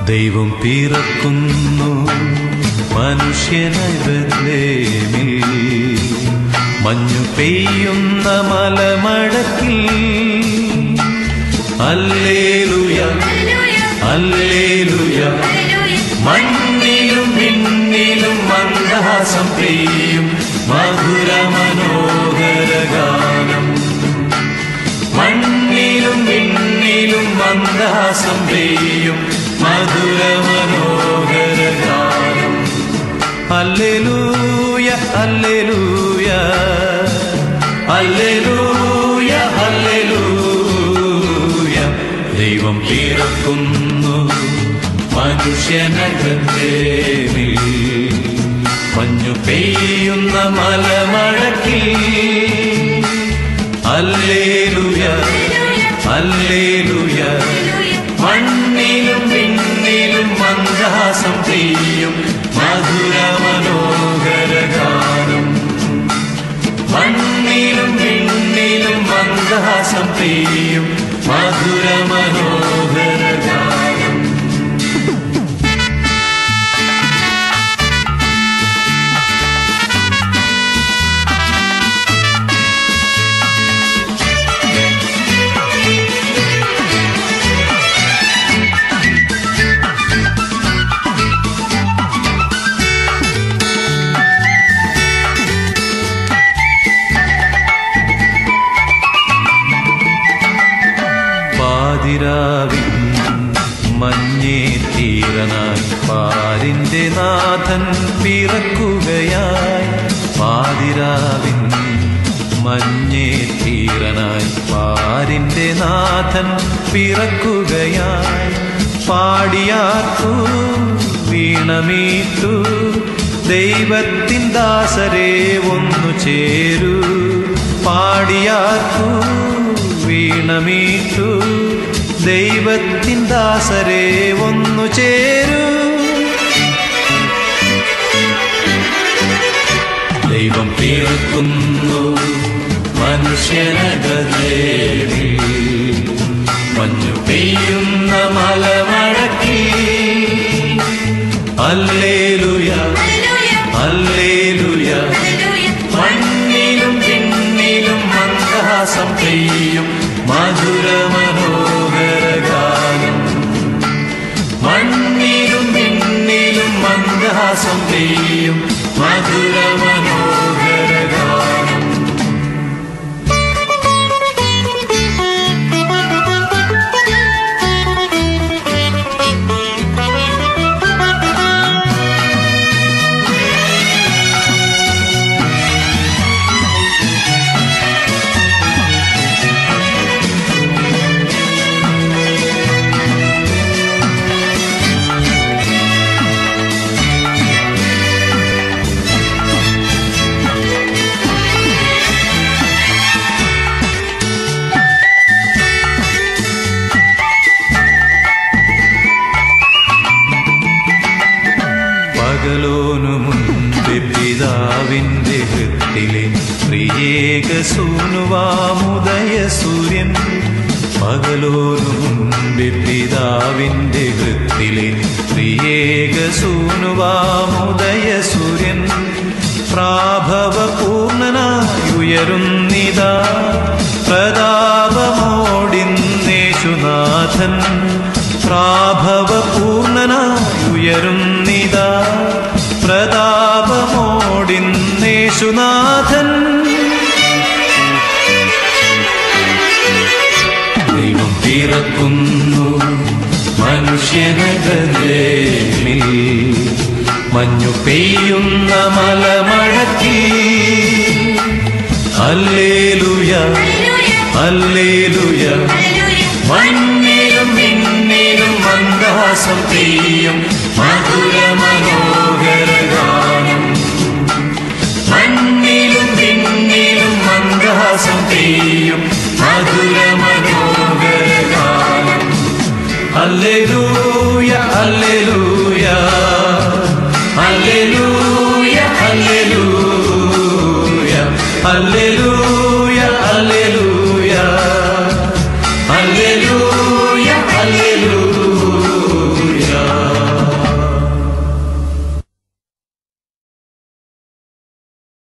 ദൈവം പിറക്കുന്നു മനുഷ്യനായി ബത്ലേമിൽ മഞ്ഞു പെയ്യുന്ന മലമഴക്കിൽ അല്ലേലുയ അല്ലേലുയ മണ്ണിലും മിന്നിലും മന്ദഹാസം പെയ്യും മധുര മനോഹര ഗാനം മണ്ണിലും മിന്നിലും മന്ദഹാസം പെയ്യും മധുര മനോഹര ഗാനം അല്ലെലൂയ അല്ലെലൂയ അല്ലെലൂയ അല്ലെലൂയ ദൈവം പിറക്കുന്നു മനുഷ്യനകത്തേവിൽ മഞ്ഞു പെയ്യുന്ന മലമഴക്കിൽ അല്ലേലുയ അല്ലേലുയ മണ്ണിലും പിന്നിലും മന്ദഹാസം പെയ്യും മധുര മനോഹര ഗാനം മണ്ണിലും പിന്നിലും മന്ദഹാസം പെയ്യും മധുര മനോഹര ഗാനം പാതിരാവിൻ മഞ്ഞേ തീരനായി പാരിന്റെ നാഥൻ പിറക്കുകയായി പാതിരാവിൻ മഞ്ഞേ തീരനായി പാരിന്റെ നാഥൻ പിറക്കുകയായി പാടിയാർത്തു വീണമീട്ടു ദൈവത്തിൻ ദാസരെ ഒന്നു ചേരൂ പാടിയാർത്തു വീണമീട്ടു ദൈവത്തിൻ ദാസരെ ഒന്നു ചേരൂ ദൈവം പിറക്കുന്നു മനുഷ്യനകദേവി മഞ്ഞു പെയ്യുന്ന മലമഴക്കി അല്ലേലുയ അല്ലേലുയ മണ്ണിലും പിന്നിലും മന്ദഹാസം പെയ്യും മധുര മനോഹര ഗാനം മണ്ണിലും പിന്നിലും മന്ദഹാസം പെയ്യും മധുര മനോഹര ഗാനം പകലോനു മുൻപ് പിതാവിന്റെ ഹൃത്തിലെ പ്രിയേക സൂനുവാമുദയ സൂര്യൻ പകലോനു മുൻപ് പിതാവിന്റെ ഹൃത്തിലെ പ്രിയേക സൂനുവാമുദയ സൂര്യൻ പ്രാഭവ പൂർണ്ണനായി ഉയരുന്നിതാ പ്രതാപമോടിന്നേശുനാഥൻ പ്രാഭവ പൂർണ്ണനായി ഉയരുന്നിതാ പ്രതാപമോടിന്നേശുനാഥൻ ദൈവം പിറക്കുന്നു മനുഷ്യനകദേമിൽ മഞ്ഞു പെയ്യുന്ന മലമഴക്കി അല്ലേലുയ അല്ലേലുയ മണ്ണിലും മിന്നിലും മന്ദാസം പെയ്യും മധുര മനോഹര ഗാനം മണ്ണിലും പിന്നിലും മന്ദാസം പെയ്യും മധുര മനോഹര ഗാനം hallelujah hallelujah hallelujah hallelujah hallelujah